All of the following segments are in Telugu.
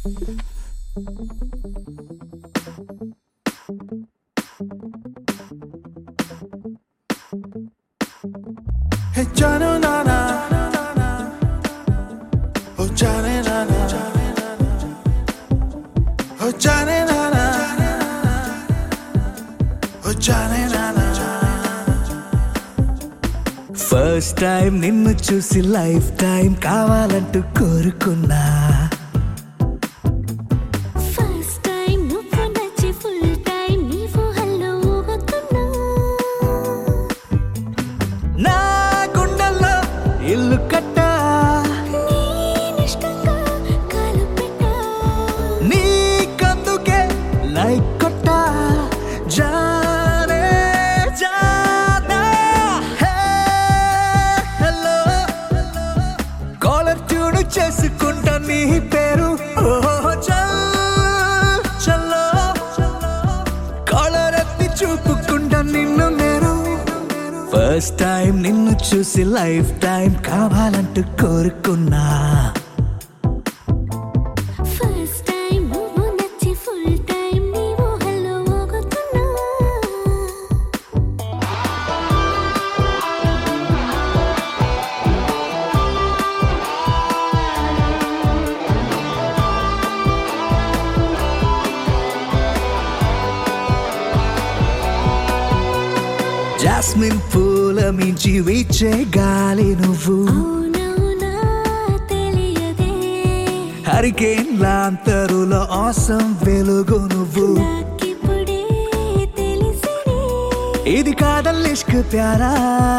Hey Johnny Nana Oh Johnny Nana Oh Johnny Nana Oh Johnny Nana first time నిన్ను చూసి లైఫ్ టైం కావాలంటూ కోరుకున్నా ఫస్ట్ టైం నువ్వు నచ్చి ఫుల్ టైం నీవు హల్లో ఊగుతున్నా నా గుండెల్లో ఇల్లు కట్టా నేనిష్టంగా కాలు పెట్టా నీకందుకే లైక్ కొట్టా జానే జానా హే హలో కాలర్ ట్యూన్ చేసుకుంటా నీ పేరు ఓ చల్ చల్లో కాలర్ ఎత్తి చూపుకుంటా నిన్ను నేను ఫస్ట్ టైం నిన్ను చూసి లైఫ్ టైం కావాలంటూ కోరుకున్నా ఫస్ట్ టైం నువ్వు నచ్చి ఫుల్ టైం నీవు హల్లో ఊగుతున్నా జాస్మిన్ పూల మించి వీచే గాలి నువ్వు అవునవునా తెలియదే హరికేన్ లాంతరులో ఆసం వెలుగు నువ్వు నాకిప్పుడే తెలిసినే ఇది కాదల్ ఇష్క్ ప్యారా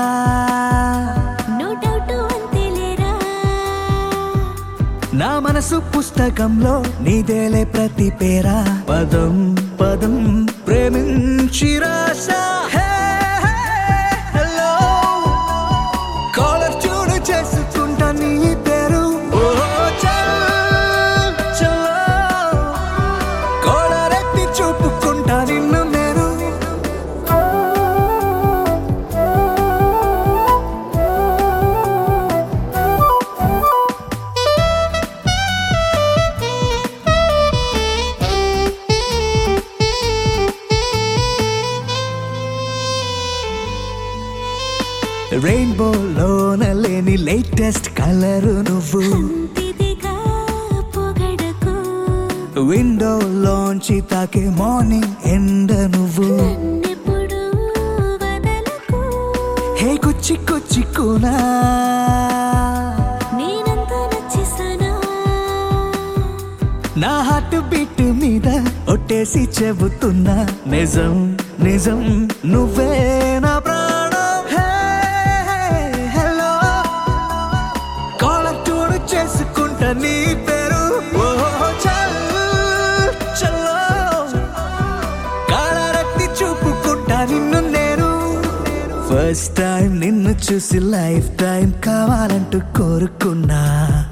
నో డౌట్ అంతేలేరా నా మనసు పుస్తకంలో నీదేలే ప్రతి పేరా పదం పదం ప్రేమించి రాసా హే, హే, హలో కాలర్ చూడు చేసుకుంటా నీ పేరు ఓ చల్ చలో కాలర్ ఎత్తి చూపుకుంటా నిన్ను నేను రెయిన్బోలోన లేని లేటెస్ట్ కలర్ నువ్వు అంతిదిగా పొగడకు విండోలోంచి తాకే మార్నింగ్ ఎండ నువ్వు నన్నెప్పుడు వదలకు హే కుచ్చి కుచ్చి కూనా నేనంత నచ్చేసానా నా హార్ట్ బీట్ మీద ఒట్టేసి చెబుతున్నా నిజం నిజం నువ్వే నా ప్రాణం హే, హలో కాలర్ చూడు చేసుకుంటా నీ పేరు ఓ చల్ చల్లో కాలరెత్తి చూపుకుంటా నిన్ను నేను ఫస్ట్ టైం నిన్ను చూసి లైఫ్ టైం కావాలంటూ కోరుకున్నా